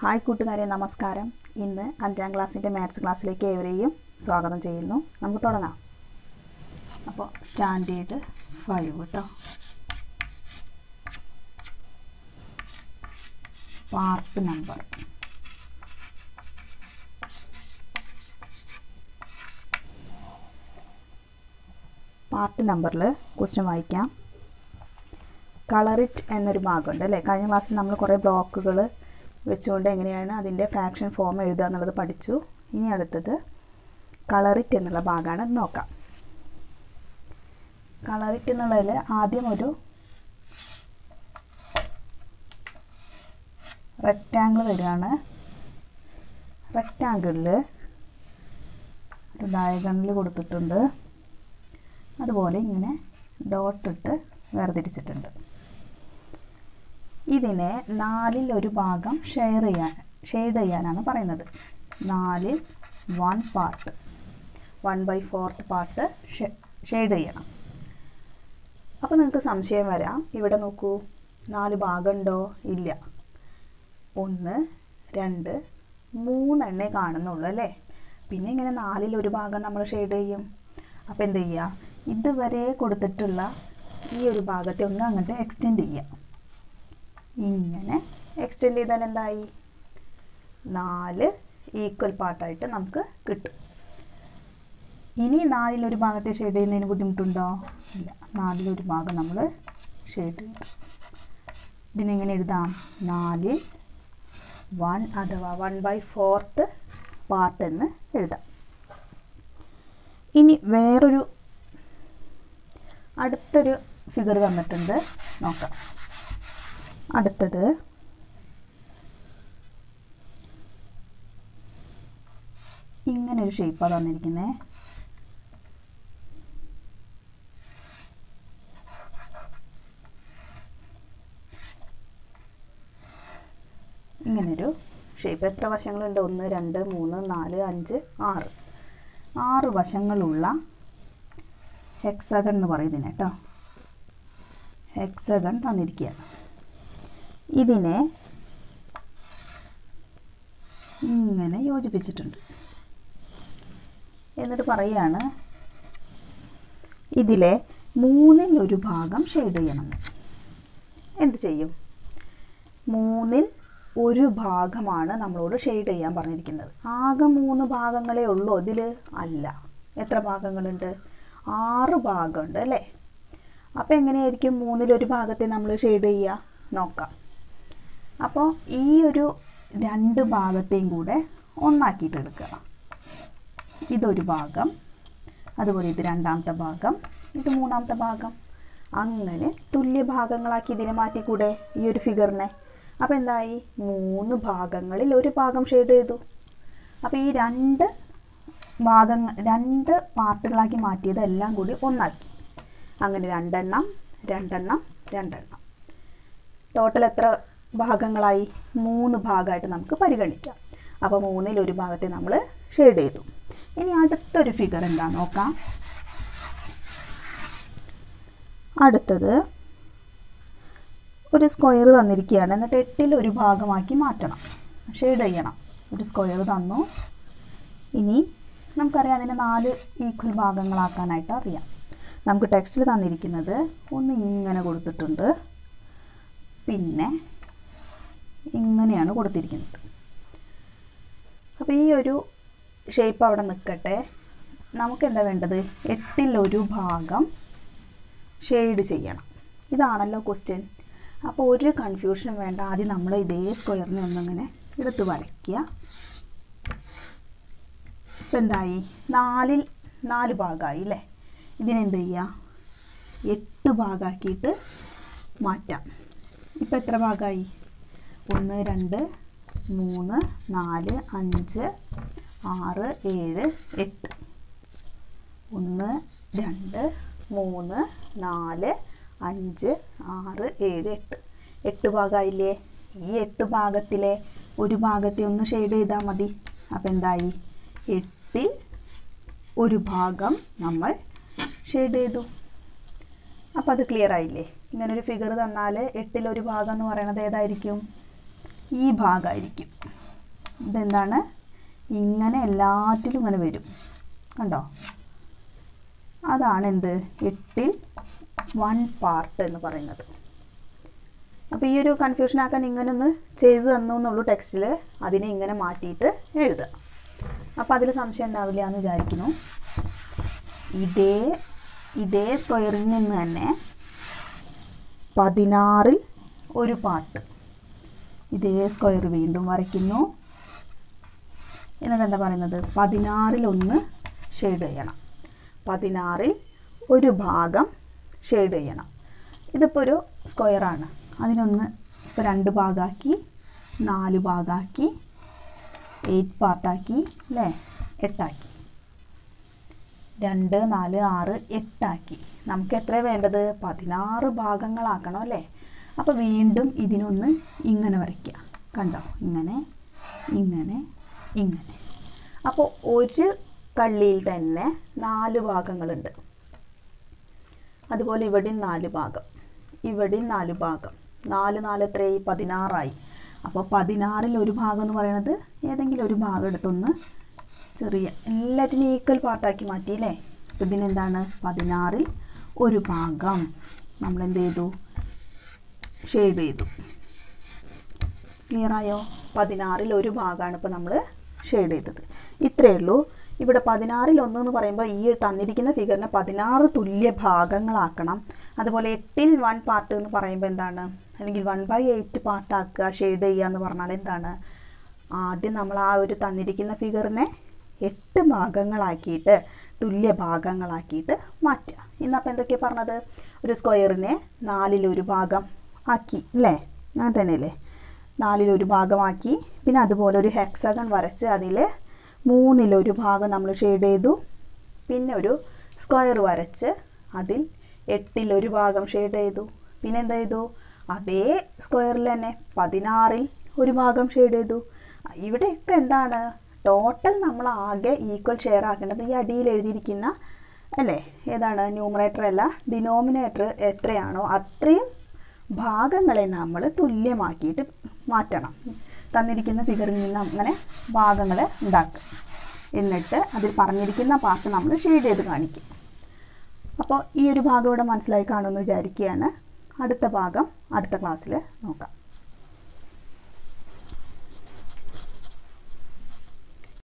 hi കൂട്ടുകാരെ നമസ്കാരം ഇന്ന് അഞ്ചാം ക്ലാസ്സിൻ്റെ മാത്സ് ക്ലാസ്സിലേക്ക് ഏവരെയും സ്വാഗതം ചെയ്യുന്നു നമുക്ക് തുടങ്ങാം അപ്പോൾ സ്റ്റാൻഡേർഡ് ഫൈവ് കേട്ടോ പാർട്ട് നമ്പർ പാർട്ട് നമ്പറിൽ ക്വസ്റ്റ്യൻ വായിക്കാം കളറിറ്റ് എന്നൊരു ഭാഗമുണ്ട് അല്ലേ കഴിഞ്ഞ ക്ലാസ്സിൽ നമ്മൾ കുറേ ബ്ലോക്കുകൾ വെച്ചുകൊണ്ട് എങ്ങനെയാണ് അതിൻ്റെ ഫ്രാക്ഷൻ ഫോം എഴുതുക എന്നുള്ളത് പഠിച്ചു ഇനി അടുത്തത് കളറിറ്റ് എന്നുള്ള ഭാഗമാണ് അത് നോക്കാം കളറിറ്റ് എന്നുള്ളതിൽ ആദ്യം ഒരു റെക്റ്റാങ്കിൾ തരികയാണ് റെക്റ്റാങ്കിളിൽ ഒരു ഡയഗണൽ കൊടുത്തിട്ടുണ്ട് അതുപോലെ ഇങ്ങനെ ഡോട്ട് ഇട്ട് വേർതിരിച്ചിട്ടുണ്ട് ഇതിനെ നാലിൽ ഒരു ഭാഗം ഷെയർ ചെയ്യാൻ ഷെയ്ഡ് ചെയ്യാനാണ് പറയുന്നത് നാലിൽ one part one by fourth part shade ചെയ്യണം അപ്പോൾ നിങ്ങൾക്ക് സംശയം വരാം ഇവിടെ നോക്കൂ നാല് ഭാഗമുണ്ടോ ഇല്ല ഒന്ന് രണ്ട് മൂന്നെണ്ണേ കാണുന്നുള്ളൂ അല്ലേ പിന്നെ ഇങ്ങനെ നാലിൽ ഒരു ഭാഗം നമ്മൾ ഷെയ്ഡ് ചെയ്യും അപ്പോൾ എന്ത് ചെയ്യുക ഇതുവരെ കൊടുത്തിട്ടുള്ള ഈ ഒരു ഭാഗത്തെ ഒന്ന് അങ്ങോട്ട് എക്സ്റ്റെൻഡ് ചെയ്യുക ഇങ്ങനെ എക്സ്റ്റെൻഡ് ചെയ്താൽ എന്തായി നാല് ഈക്വൽ പാർട്ടായിട്ട് നമുക്ക് കിട്ടും ഇനി നാലിലൊരു ഭാഗത്തെ ഷെയ്ഡ് ചെയ്യുന്നതിന് ബുദ്ധിമുട്ടുണ്ടോ ഇല്ല നാലിലൊരു ഭാഗം നമ്മൾ ഷെയ്ഡ് ചെയ്യും ഇതിനെങ്ങനെ എഴുതാം നാലിൽ വൺ അഥവാ വൺ ബൈ ഫോർത്ത് പാർട്ട് എന്ന് എഴുതാം ഇനി വേറൊരു അടുത്തൊരു ഫിഗർ തന്നിട്ടുണ്ട് നോക്കാം അടുത്തത് ഇങ്ങനൊരു ഷേപ്പാണ് തന്നിരിക്കുന്നത് ഇങ്ങനൊരു ഷേപ്പ് എത്ര വശങ്ങളുണ്ട് ഒന്ന് രണ്ട് മൂന്ന് നാല് അഞ്ച് ആറ് ആറ് വശങ്ങളുള്ള ഹെക്സഗൺ എന്ന് പറയുന്നതിന് കേട്ടോ ഹെക്സഗൺ തന്നിരിക്കുകയാണ് ഇതിനെ ഇങ്ങനെ യോജിപ്പിച്ചിട്ടുണ്ട് എന്നിട്ട് പറയുകയാണ് ഇതിലെ മൂന്നിൽ ഒരു ഭാഗം ഷെയ്ഡ് ചെയ്യണം എന്ത് ചെയ്യും മൂന്നിൽ ഒരു ഭാഗമാണ് നമ്മളോട് ഷെയ്ഡ് ചെയ്യാൻ പറഞ്ഞിരിക്കുന്നത് ആകെ മൂന്ന് ഭാഗങ്ങളേ ഉള്ളൂ ഇതിൽ അല്ല എത്ര ഭാഗങ്ങളുണ്ട് ആറ് ഭാഗമുണ്ട് അല്ലേ അപ്പോൾ എങ്ങനെയായിരിക്കും മൂന്നിലൊരു ഭാഗത്തെ നമ്മൾ ഷെയ്ഡ് ചെയ്യുക നോക്കാം അപ്പോൾ ഈ ഒരു രണ്ട് ഭാഗത്തെയും കൂടെ ഒന്നാക്കിയിട്ട് എടുക്കുക ഇതൊരു ഭാഗം അതുപോലെ ഇത് രണ്ടാമത്തെ ഭാഗം ഇത് മൂന്നാമത്തെ ഭാഗം അങ്ങനെ തുല്യ ഭാഗങ്ങളാക്കി ഇതിനെ മാറ്റിക്കൂടെ ഈ ഒരു ഫിഗറിനെ അപ്പോൾ എന്തായി മൂന്ന് ഭാഗങ്ങളിൽ ഒരു ഭാഗം ഷെയ്ഡ് ചെയ്തു അപ്പോൾ ഈ രണ്ട് ഭാഗങ്ങൾ രണ്ട് പാർട്ടുകളാക്കി മാറ്റിയതെല്ലാം കൂടി ഒന്നാക്കി അങ്ങനെ രണ്ടെണ്ണം രണ്ടെണ്ണം രണ്ടെണ്ണം ടോട്ടൽ എത്ര ഭാഗങ്ങളായി മൂന്ന് ഭാഗമായിട്ട് നമുക്ക് പരിഗണിക്കാം അപ്പോൾ മൂന്നിൽ ഒരു ഭാഗത്തെ നമ്മൾ ഷെയ്ഡ് ചെയ്തു ഇനി അടുത്തൊരു ഫിഗർ എന്താ നോക്കാം അടുത്തത് ഒരു സ്ക്വയർ തന്നിരിക്കുകയാണ് എന്നിട്ട് എട്ടിൽ ഒരു ഭാഗമാക്കി മാറ്റണം ഷെയ്ഡ് ചെയ്യണം ഒരു സ്ക്വയർ തന്നു ഇനി നമുക്കറിയാം അതിനെ നാല് ഈക്വൽ ഭാഗങ്ങളാക്കാനായിട്ട് അറിയാം നമുക്ക് ടെക്സ്റ്റിൽ തന്നിരിക്കുന്നത് ഒന്ന് ഇങ്ങനെ കൊടുത്തിട്ടുണ്ട് പിന്നെ ഇങ്ങനെയാണ് കൊടുത്തിരിക്കുന്നത് അപ്പോൾ ഈ ഒരു ഷേപ്പ് അവിടെ നിൽക്കട്ടെ നമുക്ക് എന്താ വേണ്ടത് എട്ടിൽ ഒരു ഭാഗം ഷെയ്ഡ് ചെയ്യണം ഇതാണല്ലോ ക്വസ്റ്റ്യൻ അപ്പോൾ ഒരു കൺഫ്യൂഷനും വേണ്ട ആദ്യം നമ്മൾ ഇതേ സ്ക്വയറിനെ ഒന്നിങ്ങനെ എടുത്ത് വരയ്ക്കുക ഇപ്പം എന്തായി നാലിൽ നാല് ഭാഗമായി അല്ലേ ഇതിനെന്ത് ചെയ്യുക എട്ട് ഭാഗമാക്കിയിട്ട് മാറ്റാം ഇപ്പം എത്ര ഭാഗമായി ഒന്ന് രണ്ട് മൂന്ന് നാല് അഞ്ച് ആറ് ഏഴ് എട്ട് ഒന്ന് രണ്ട് മൂന്ന് നാല് അഞ്ച് ആറ് ഏഴ് എട്ട് എട്ട് ഭാഗമായില്ലേ ഈ എട്ട് ഭാഗത്തിലെ ഒരു ഭാഗത്തെ ഒന്ന് ഷെയ്ഡ് ചെയ്താൽ മതി അപ്പോൾ എന്തായി എട്ടിൽ ഒരു ഭാഗം നമ്മൾ ഷെയ്ഡ് ചെയ്തു അപ്പോൾ അത് ക്ലിയർ ആയില്ലേ ഇങ്ങനൊരു ഫിഗർ തന്നാൽ എട്ടിലൊരു ഭാഗം എന്ന് പറയുന്നത് ഏതായിരിക്കും ഈ ഭാഗമായിരിക്കും ഇതെന്താണ് ഇങ്ങനെ എല്ലാറ്റിലും ഇങ്ങനെ വരും കണ്ടോ അതാണ് എന്ത് എട്ടിൽ വൺ പാർട്ട് എന്ന് പറയുന്നത് അപ്പോൾ ഈ ഒരു കൺഫ്യൂഷൻ ആക്കാൻ ഇങ്ങനെ ഒന്ന് ചെയ്തു തന്നു എന്നുള്ളൂ ടെക്സ്റ്റിൽ അതിനെ ഇങ്ങനെ മാറ്റിയിട്ട് എഴുതുക അപ്പോൾ അതിൽ സംശയം ഉണ്ടാവില്ല എന്ന് വിചാരിക്കുന്നു ഇതേ ഇതേ സ്ക്വയറിൽ നിന്ന് തന്നെ പതിനാറിൽ ഒരു പാർട്ട് ഇതേ സ്ക്വയർ വീണ്ടും വരയ്ക്കുന്നു എന്നിട്ട് എന്താ പറയുന്നത് പതിനാറിൽ ഒന്ന് ഷെയ്ഡ് ചെയ്യണം പതിനാറിൽ ഒരു ഭാഗം ഷെയ്ഡ് ചെയ്യണം ഇതിപ്പോൾ ഒരു സ്ക്വയറാണ് അതിനൊന്ന് ഇപ്പോൾ രണ്ട് ഭാഗമാക്കി നാല് ഭാഗമാക്കി എയ്റ്റ് പാർട്ടാക്കി അല്ലേ എട്ടാക്കി രണ്ട് നാല് ആറ് എട്ടാക്കി നമുക്ക് എത്ര വേണ്ടത് പതിനാറ് ഭാഗങ്ങളാക്കണം അല്ലേ അപ്പോൾ വീണ്ടും ഇതിനൊന്ന് ഇങ്ങനെ വരയ്ക്കുക കണ്ടോ ഇങ്ങനെ ഇങ്ങനെ ഇങ്ങനെ അപ്പോൾ ഒരു കള്ളിയിൽ തന്നെ നാല് ഭാഗങ്ങളുണ്ട് അതുപോലെ ഇവിടെയും നാല് ഭാഗം ഇവിടെയും നാല് ഭാഗം നാല് നാല് എത്രയായി പതിനാറായി അപ്പോൾ പതിനാറിൽ ഒരു ഭാഗം എന്ന് പറയുന്നത് ഏതെങ്കിലും ഒരു ഭാഗം എടുത്തൊന്ന് ചെറിയ എല്ലാറ്റിനും ഈക്വൽ പാർട്ടാക്കി മാറ്റിയില്ലേ അപ്പോൾ ഇതിനെന്താണ് പതിനാറിൽ ഒരു ഭാഗം നമ്മൾ എന്ത് ചെയ്തു ഷെയ്ഡ് ചെയ്തു ക്ലിയർ ആയോ പതിനാറിൽ ഒരു ഭാഗമാണ് ഇപ്പോൾ നമ്മൾ ഷെയ്ഡ് ചെയ്തത് ഇത്രയേ ഉള്ളൂ ഇവിടെ പതിനാറിൽ ഒന്ന് എന്ന് പറയുമ്പോൾ ഈ തന്നിരിക്കുന്ന ഫിഗറിനെ പതിനാറ് തുല്യ ഭാഗങ്ങളാക്കണം അതുപോലെ എട്ടിൽ വൺ പാർട്ട് എന്ന് പറയുമ്പോൾ എന്താണ് അല്ലെങ്കിൽ വൺ ബൈ എയ്റ്റ് പാർട്ടാക്കുക ഷെയ്ഡ് ചെയ്യുക എന്ന് പറഞ്ഞാൽ എന്താണ് ആദ്യം നമ്മൾ ആ ഒരു തന്നിരിക്കുന്ന ഫിഗറിനെ എട്ട് ഭാഗങ്ങളാക്കിയിട്ട് തുല്യ ഭാഗങ്ങളാക്കിയിട്ട് മാറ്റുക ഇന്നപ്പോൾ എന്തൊക്കെയാണ് പറഞ്ഞത് ഒരു സ്ക്വയറിനെ നാലിലൊരു ഭാഗം ആക്കി അല്ലേ അങ്ങനെ തന്നെയല്ലേ നാലിലൊരു ഭാഗമാക്കി പിന്നെ അതുപോലെ ഒരു ഹെക്സഗൺ വരച്ച് അതിൽ മൂന്നിലൊരു ഭാഗം നമ്മൾ ഷെയ്ഡ് ചെയ്തു പിന്നെ ഒരു സ്ക്വയർ വരച്ച് അതിൽ എട്ടിലൊരു ഭാഗം ഷെയ്ഡ് ചെയ്തു പിന്നെ എന്താ ചെയ്തു അതേ സ്ക്വയറിൽ തന്നെ പതിനാറിൽ ഒരു ഭാഗം ഷെയ്ഡ് ചെയ്തു ഇവിടെയൊക്കെ എന്താണ് ടോട്ടൽ നമ്മൾ ആകെ ഈക്വൽ ഷെയർ ആക്കേണ്ടത് ഈ അടിയിൽ എഴുതിയിരിക്കുന്ന അല്ലേ ഏതാണ് ന്യൂമറേറ്റർ അല്ല ഡിനോമിനേറ്റർ എത്രയാണോ അത്രയും ഭാഗങ്ങളെ നമ്മൾ തുല്യമാക്കിയിട്ട് മാറ്റണം തന്നിരിക്കുന്ന ഫിഗറിൽ നിന്ന് അങ്ങനെ ഭാഗങ്ങൾ ഉണ്ടാക്കുക എന്നിട്ട് അതിൽ പറഞ്ഞിരിക്കുന്ന പാർട്ട് നമ്മൾ ഷെയ്ഡ് ചെയ്ത് കാണിക്കും അപ്പോൾ ഈ ഒരു ഭാഗം ഇവിടെ മനസ്സിലായി കാണുമെന്ന് വിചാരിക്കുകയാണ് അടുത്ത ഭാഗം അടുത്ത ക്ലാസ്സിൽ നോക്കാം